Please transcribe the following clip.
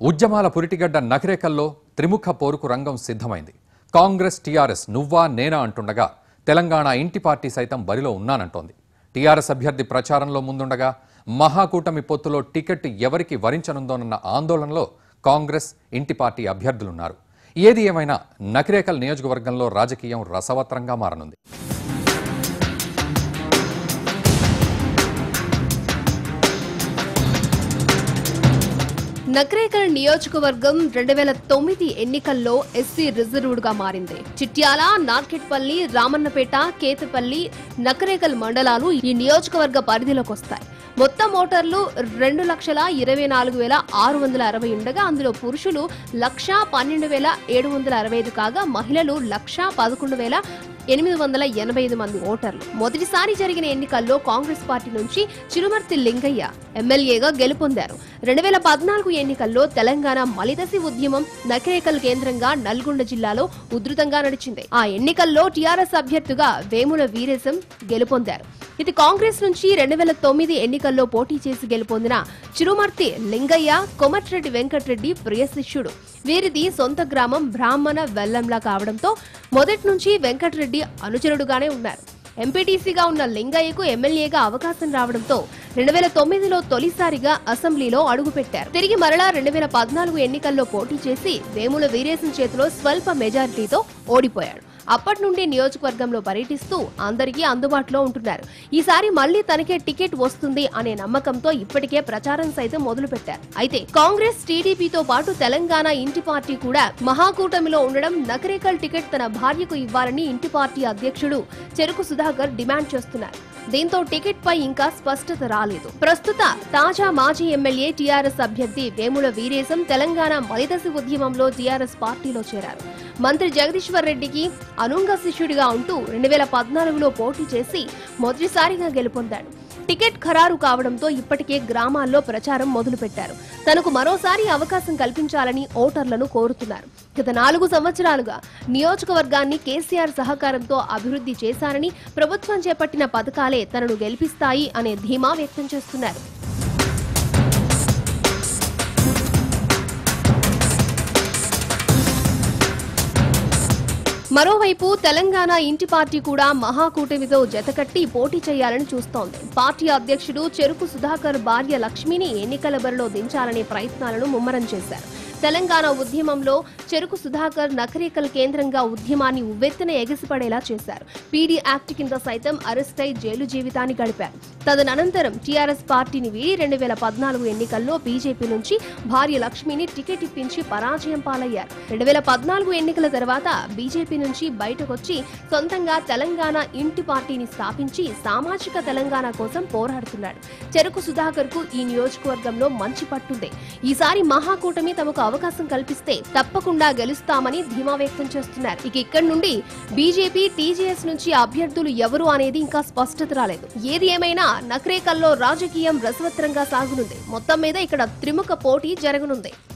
ఉద్యమాల పురిటిగడ్డ నకిరేకల్లో త్రిముఖ పోరుకు రంగం సిద్ధమైంది కాంగ్రెస్ టీఆర్ఎస్ నువ్వా నేనా అంటుండగా తెలంగాణ ఇంటి పార్టీ సైతం బరిలో ఉన్నానంటోంది టీఆర్ఎస్ అభ్యర్థి ప్రచారంలో ముందుండగా మహాకూటమి పొత్తులో టికెట్ ఎవరికి వరించనుందోనన్న ఆందోళనలో కాంగ్రెస్ ఇంటి పార్టీ అభ్యర్థులున్నారు ఏది ఏమైనా నకిరేకల్ నియోజకవర్గంలో రాజకీయం రసవత్రంగా మారనుంది నకరేకల్ నియోజకవర్గం రెండు వేల తొమ్మిది ఎన్నికల్లో ఎస్సీ రిజర్వ్డ్ గా మారింది చిట్యాల నార్కెట్పల్లి రామన్నపేట కేతపల్లి నకరేకల్ మండలాలు ఈ నియోజకవర్గ పరిధిలోకి వస్తాయి మొత్తం ఓటర్లు రెండు లక్షల ఇరవై నాలుగు వేల ఆరు వందల అరవై ఉండగా అందులో పురుషులు లక్ష పన్నెండు వేల ఏడు వందల అరవై ఐదు కాగా మహిళలు లక్ష పదకొండు వేల ఎనిమిది వందల ఎనభై ఐదు మంది ఓటర్లు మొదటిసారి జరిగిన ఎన్నికల్లో కాంగ్రెస్ పార్టీ నుంచి చిరుమర్తి లింగయ్య ఎమ్మెల్యేగా గెలుపొందారు రెండు వేల పద్నాలుగు ఎన్నికల్లో తెలంగాణ మలిదశి ఉద్యమం నకిరేకల్ కేంద్రంగా నల్గొండ జిల్లాలో ఉధృతంగా నడిచింది ఆ ఎన్నికల్లో టీఆర్ఎస్ అభ్యర్థిగా వేముల వీరేశం గెలుపొందారు ఇది కాంగ్రెస్ నుంచి రెండు వేల తొమ్మిది ఎన్నికల్లో పోటీ చేసి గెలుపొందిన చిరుమర్తి లింగయ్య కొమటిరెడ్డి వెంకటరెడ్డి ప్రియ శిష్యుడు వీరిది సొంత గ్రామం బ్రాహ్మణ వెల్లంలా కావడంతో మొదటి నుంచి వెంకటరెడ్డి అనుచరుడుగానే ఉన్నారు ఎంపీటీసీగా ఉన్న లింగయ్యకు ఎమ్మెల్యేగా అవకాశం రావడంతో రెండు వేల తొమ్మిదిలో తొలిసారిగా అసెంబ్లీలో అడుగుపెట్టారు తిరిగి మరలా రెండు వేల పద్నాలుగు ఎన్నికల్లో పోటీ చేసి వేముల వీరేశం చేతిలో స్వల్ప మెజారిటీతో ఓడిపోయాడు అప్పటి నుండి నియోజకవర్గంలో పర్యటిస్తూ అందరికీ అందుబాటులో ఉంటున్నారు ఈసారి మళ్లీ తనకే టికెట్ వస్తుంది అనే నమ్మకంతో ఇప్పటికే ప్రచారం సైతం మొదలుపెట్టారు అయితే కాంగ్రెస్ టీడీపీతో పాటు తెలంగాణ ఇంటి పార్టీ కూడా మహాకూటమిలో ఉండడం నకరేకల్ టికెట్ తన భార్యకు ఇవ్వాలని ఇంటి పార్టీ అధ్యక్షుడు చెరుకు సుధాకర్ డిమాండ్ చేస్తున్నారు దీంతో టికెట్ పై ఇంకా స్పష్టత రాలేదు ప్రస్తుత తాజా మాజీ ఎమ్మెల్యే టీఆర్ఎస్ అభ్యర్థి వేముల వీరేశం తెలంగాణ మలిదశి ఉద్యమంలో టీఆర్ఎస్ పార్టీలో చేరారు మంత్రి జగదీశ్వర్ రెడ్డికి అనుంగ శిష్యుడిగా ఉంటూ రెండు వేల పద్నాలుగులో పోటీ చేసి మొదటిసారిగా గెలుపొందాడు టికెట్ ఖరారు కావడంతో ఇప్పటికే గ్రామాల్లో ప్రచారం మొదలుపెట్టారు తనకు మరోసారి అవకాశం కల్పించాలని ఓటర్లను కోరుతున్నారు గత నాలుగు సంవత్సరాలుగా నియోజకవర్గాన్ని కేసీఆర్ సహకారంతో అభివృద్ధి చేశారని ప్రభుత్వం చేపట్టిన పథకాలే తనను గెలిపిస్తాయి అనే ధీమా వ్యక్తం చేస్తున్నారు మరోవైపు తెలంగాణ ఇంటి పార్టీ కూడా మహాకూటమితో జతకట్టి పోటీ చేయాలని చూస్తోంది పార్టీ అధ్యక్షుడు చెరుకు సుధాకర్ భార్య లక్ష్మిని ఎన్నికల బరిలో దించాలనే ప్రయత్నాలను ముమ్మరం చేశారు తెలంగాణ ఉద్యమంలో చెరుకు సుధాకర్ నకరేకల్ కేంద్రంగా ఉద్యమాన్ని ఉవ్వెత్తున ఎగసిపడేలా చేశారు పీడీ యాక్ట్ కింద సైతం అరెస్ట్ అయి జైలు జీవితాన్ని గడిపారు తదనంతరం టీఆర్ఎస్ పార్టీని వీడి రెండు వేల పద్నాలుగు ఎన్నికల్లో బీజేపీ నుంచి భార్య లక్ష్మిని టికెట్ ఇప్పించి పరాజయం పాలయ్యారు రెండు వేల పద్నాలుగు ఎన్నికల తర్వాత బీజేపీ నుంచి బయటకొచ్చి సొంతంగా తెలంగాణ ఇంటి పార్టీని స్థాపించి సామాజిక తెలంగాణ కోసం పోరాడుతున్నాడు చెరుకు సుధాకర్ కు ఈ నియోజకవర్గంలో మంచి పట్టుంది ఈసారి మహాకూటమి తమకు అవకాశం కల్పిస్తే తప్పకుండా గెలుస్తామని ధీమా వ్యక్తం చేస్తున్నారు ఇక ఇక్కడి నుండి బీజేపీ టీజేఎస్ నుంచి అభ్యర్థులు ఎవరు అనేది ఇంకా స్పష్టత రాలేదు ఏది ఏమైనా నకరేకల్లో రాజకీయం రసవత్రంగా సాగునుంది మొత్తం మీద ఇక్కడ త్రిముఖ పోటీ జరగనుంది